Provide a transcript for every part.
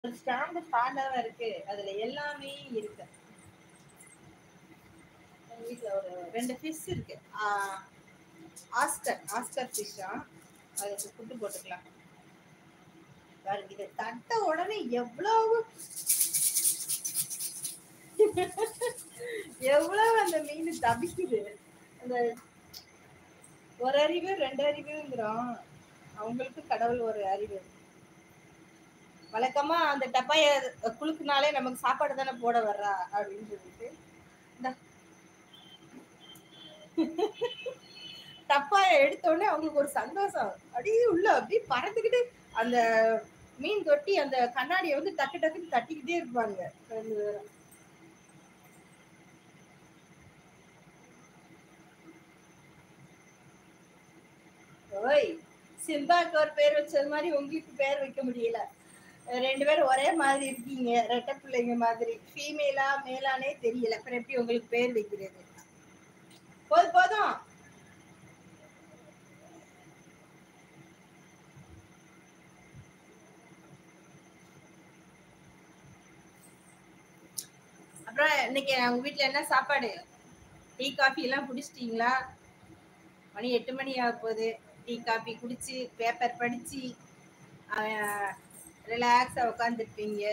ஒரு ஸ்டாண்டு ஸ்டாண்டாக இருக்கு அதுல எல்லாமே இருக்கு எங்க வீட்ல ஒரு ரெண்டு ஃபிஷ் இருக்கு ஆஹ் ஆஸ்கர் ஆஸ்கர் ஃபிஷ்ஷா அதுக்கு ஃபுட்டு போட்டுக்கலாம் பாருங்க இதை தட்ட உடனே எவ்வளவு எவ்வளவு அந்த மீன் தபிக்குது அந்த ஒரு அறிவு ரெண்டு அறிவுங்கிறோம் அவங்களுக்கு கடவுள் ஒரு அறிவு வழக்கமா அந்த டப்பாய குலுக்குனாலே நமக்கு சாப்பாடு தானே போட வர்றா அப்படின்னு சொல்லிட்டு இந்தா. டப்பாய எடுத்த உடனே அவங்களுக்கு ஒரு சந்தோஷம் அப்படியே உள்ள அப்படியே பறந்துக்கிட்டு அந்த மீன் தொட்டி அந்த கண்ணாடியை வந்து டக்கு டக்குன்னு தட்டிக்கிட்டே இருப்பாங்க ரெண்டு பேரும் ஓய் சிம்பாக்கு ஒரு பேர் வச்சது மாதிரி உங்களுக்கு பேர் வைக்க முடியல ரெண்டு பேரும் ஒரே மாதிரி இருக்கீங்க ரெட்டை பிள்ளைங்க மாதிரி ஃபீமேலா மேலானே தெரியல அப்புறம் எப்படி உங்களுக்கு பேர் வைக்கிறது போதும் போதும் அப்புறம் இன்னைக்கு உங்க வீட்ல என்ன சாப்பாடு டீ காஃபி எல்லாம் குடிச்சிட்டீங்களா மணி எட்டு மணி ஆக போகுது டீ காபி குடிச்சு பேப்பர் படிச்சு ரிலாக்ஸா உட்காந்துருப்பீங்க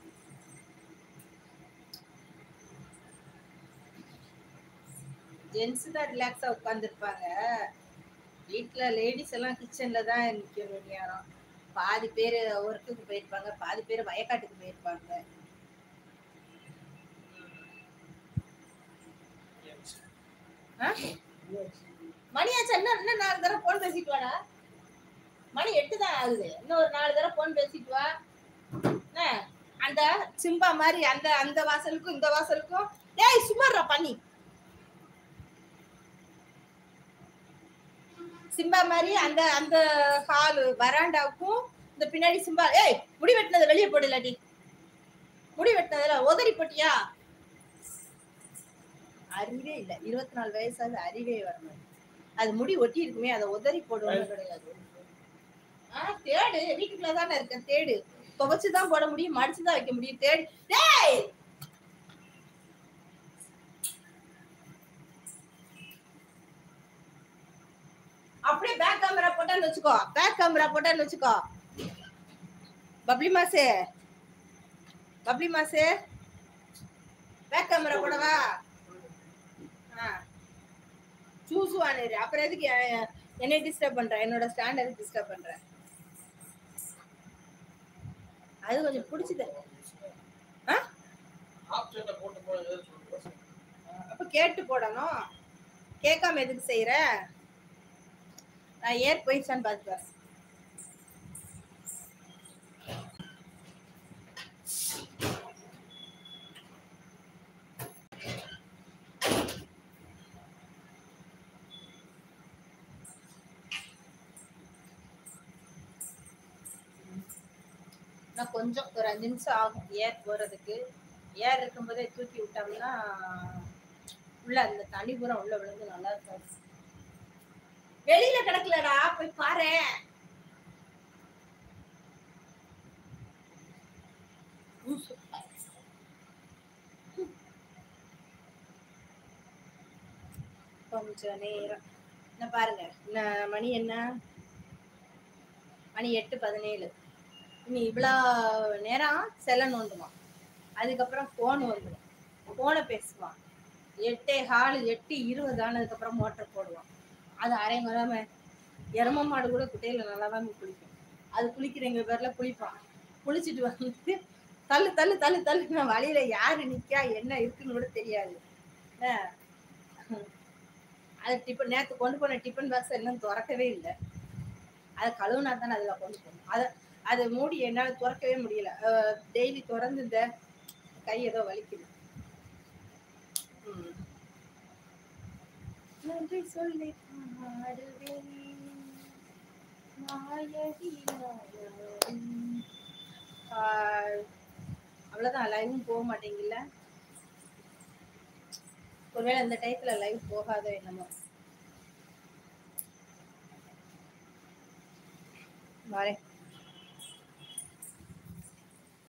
ஜென்ஸ் தான் ரிலாக்ஸா உட்காந்துருப்பாங்க வீட்ல லேடிஸ் எல்லாம் கிச்சன்ல தான் நிக்கணும் நேரம் பாதி பேர் ஒர்க்குக்கு போயிருப்பாங்க பாதி பேர் வயக்காட்டுக்கு போயிருப்பாங்க ஆ? மணியாச்சு என்ன இன்னும் நாலு தடவை போன் பேசிட்டு வாடா மணி எட்டு தான் ஆகுது இன்னும் ஒரு நாலு தடவை போன் பேசிட்டு வா என்ன அந்த சிம்பா மாதிரி அந்த அந்த வாசலுக்கும் இந்த வாசலுக்கும் டேய் சுமாரா பண்ணி சிம்பா மாதிரி அந்த அந்த ஹால் வராண்டாவுக்கும் இந்த பின்னாடி சிம்பா ஏய் முடி வெட்டினது வெளியே போடு இல்லாட்டி முடி வெட்டினதுல உதறி போட்டியா அறிவே இல்ல இருபத்தி நாலு வயசாவது அறிவே வரணும் அது முடி ஒட்டி இருக்குமே அதை உதறி போடுவோம் கிடையாது ஆ தேடு வீட்டுக்குள்ள தானே இருக்கேன் தேடு துவைச்சுதான் போட முடியும் மடிச்சுதான் வைக்க முடியும் தேடு டேய் அப்படியே பேக் கேமரா போட்டான்னு வச்சுக்கோ பேக் கேமரா போட்டான்னு வச்சுக்கோ பப்ளி மாசே பப்ளி மாசே பேக் கேமரா போடவா ஆ சூஸ் வானிரு அப்புறம் எதுக்கு எ- என்னை டிஸ்டர்ப் பண்ற என்னோட ஸ்டாண்டர்ட் டிஸ்டர்ப் பண்ற அது கொஞ்சம் பிடிச்சது ஆ ஆப்ஷன்ல போட்டு போய் ஏதோ சொல்லுங்க அப்ப கேட்டு போடணும் கேட்காம எதுக்கு செய்யற நான் ஏர் போயிடுச்சான்னு பார்த்து வரேன் நான் கொஞ்சம் ஒரு அஞ்சு நிமிஷம் ஆகும் ஏர் போறதுக்கு ஏர் இருக்கும்போதே தூக்கி விட்டோம்னா உள்ள அந்த தனி பூரம் உள்ள விழுந்து நல்லா இருக்கும் வெளியில கிடக்கலடா போய் பாரு கொஞ்சம் நேரம் என்ன பாருங்க என்ன மணி என்ன மணி எட்டு பதினேழு இனி இவ்வளோ நேரம் செல்ல நோண்டுவான் அதுக்கப்புறம் ஃபோன் வந்துடும் ஃபோனை பேசுவான் எட்டே ஹாலு எட்டு இருபது ஆனதுக்கப்புறம் மோட்டர் போடுவான் அது அரை மரம எரும மாடு கூட குட்டையில நல்லா தான் குளிக்கும் அது குளிக்கிறவங்க பேர்ல குளிப்பான் குளிச்சுட்டு வந்து தள்ளு தள்ளு தள்ளு தள்ளு நான் வழியில யாரு நிக்கா என்ன இருக்குன்னு கூட தெரியாது என்ன? அது டிஃபன் நேத்து கொண்டு போன டிஃபன் பாக்ஸ் இன்னும் திறக்கவே இல்லை அதை கழுவுனா தானே அதுல கொண்டு போகணும் அதை அது மூடி என்னால திறக்கவே முடியல டெய்லி திறந்து இந்த கை ஏதோ வலிக்குது ம். நன்றி சொல்லி பாடுவேன் மாயடி நாயகன். ஆஹ், அவ்வளவுதான் லைவும் போக மாட்டேங்கல ஒருவேளை இந்த டயத்துல லைவ் போகாதோ என்னமோ வரேன்